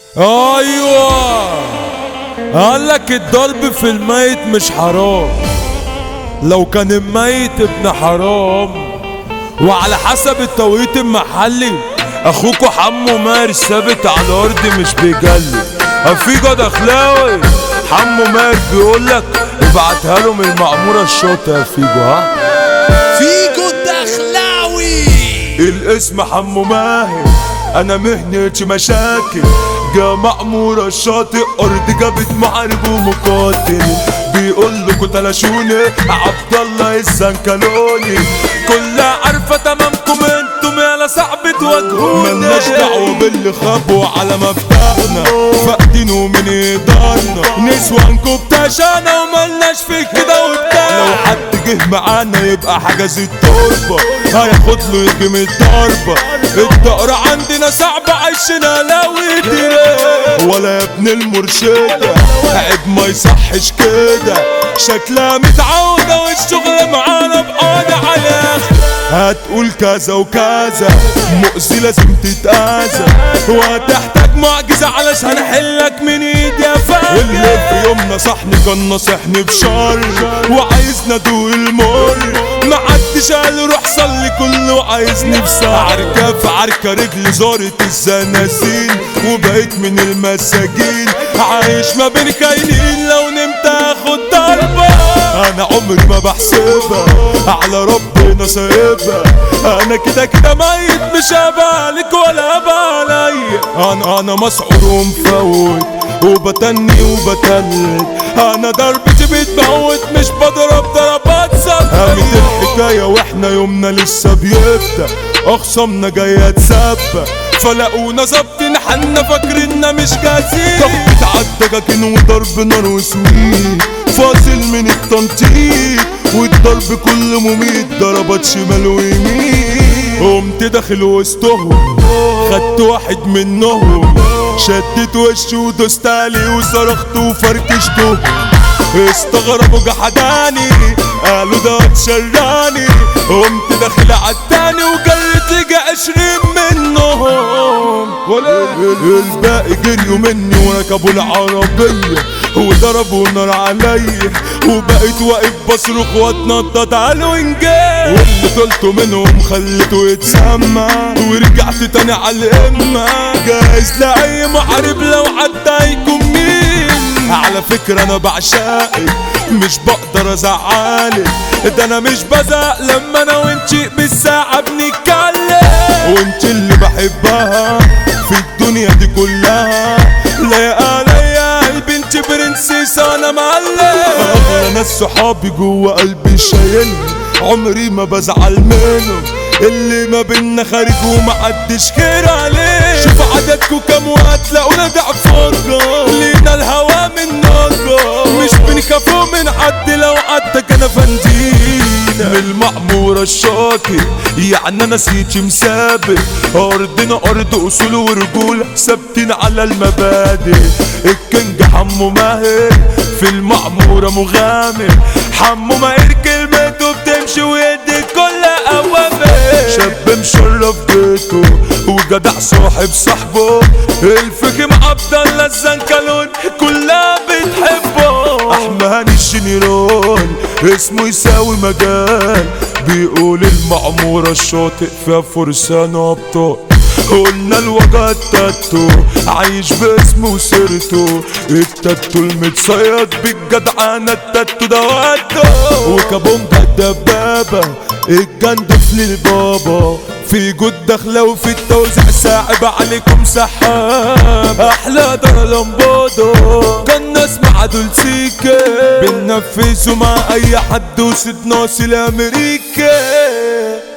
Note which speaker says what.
Speaker 1: ايوه قالك الضرب في الميت مش حرام لو كان الميت ابن حرام وعلى حسب التوقيت المحلي اخوكوا حمو ماهر ثابت على الارض مش بيجلي افيجو دخلاوي حمو ماهر بيقولك ابعتها له من المعموره الشوطه يا فيجو ها
Speaker 2: فيجو الدخلاوي
Speaker 1: الاسم حمو ماهر انا مهنتي مشاكل جا مأمورة الشاطئ أرض جابت محارب ومقاتل بيقول لكوا تلاشوني عبد الله الزنكلوني كلها عارفة تمامكم انتم يا صعب تواجهوني ملناش دعوة باللي خابوا على مفتاحنا فاقدينه من ايدارنا نسوانكم بتاشانا وملناش في كده وبتاع لو حد جه معانا يبقى حجز التربة هياخد له يجي من الضربة الدقرة عندنا صعبة عايشنا لو ولا يا ابن المرشدة عيب ما يصحش كده شكلها متعودة والشغل معانا بقانا على هتقول كذا وكذا مؤذي لازم تتأذى وهتحتاج معجزة علشان احلك من ايدي يا فاجر اللي في يومنا صحني كان نصحني بشر وعايزنا ادوق المر محدش قال روح صلي كله عايزني في عركة في عركة رجلي زارت الزنازين وبقيت من المساجين عايش ما بين كاينين لو نمت اخد ضربة انا عمري ما بحسبها على ربنا سايبها انا كده كده ميت مش هبالك ولا بالي انا انا مسعور ومفوت وبتني وبتلت انا ضربتي بتموت مش بضرب ضربات صد قامت الحكايه واحنا يومنا لسه بيبدا اخصامنا جايه تسبق فلاقونا ظابطين حنا فاكريننا مش جاهزين ضغط عالدجاجين وضرب نار وسويت فاصل من التنطيط والضرب كله مميت ضربات شمال ويمين قمت داخل وسطهم خدت واحد منهم شدت وشه ودوست عليه وصرخت وفركشته استغربوا جحداني قالوا ده اتشراني قمت داخل عالتاني وجريت يجي عشرين منهم الباقي جريوا مني وركبوا العربية وضربوا نار عليا وبقيت واقف بصرخ واتنطط على الوينجات واللي طلته منهم خليته يتسمع ورجعت تاني على الامة جاهز لأي محارب لو عدى هيكون مين على فكرة انا بعشقك مش بقدر ازعلك ده انا مش بزق لما انا وانتي بالساعة بنتكلم وانت اللي بحبها في الدنيا دي كلها لا عليا قلبي انت برنسيس انا معلم اغلى ناس صحابي جوه قلبي شايل عمري ما بزعل منهم اللي ما بينا خارج ومحدش خير عليه شوف عددكوا كام وهتلاقونا ضعف فرقة لينا الهوا من نقة مش بنخافوا من حد لو عدى كان فندينا من المعمورة الشاطئ يعني انا سيتي مثابت ارضنا ارض اصول ورجول ثابتين على المبادئ الكنج حمو ماهر في المعمورة مغامر حمو ماهر كلمته بتمشي ويدي كل اوامر شاب مشرف بيته وجدع صاحب صاحبه الفخم عبد الله الزنكلون كلها بتحبه احمد هاني الجنرال اسمه يساوي مجال بيقول المعمورة الشاطئ فيها فرسان ابطال قلنا الوجع التاتو عايش باسمه وسيرته التاتو المتصيد بالجدعانة التاتو ده وقته وكابونجا الدبابة الجندف للبابا في جود داخلة وفي التوزيع صعب عليكم سحاب احلى دار لمبادو كان ناس مع دول سيكا بننفذوا مع اي حد وسيد ناصي الامريكا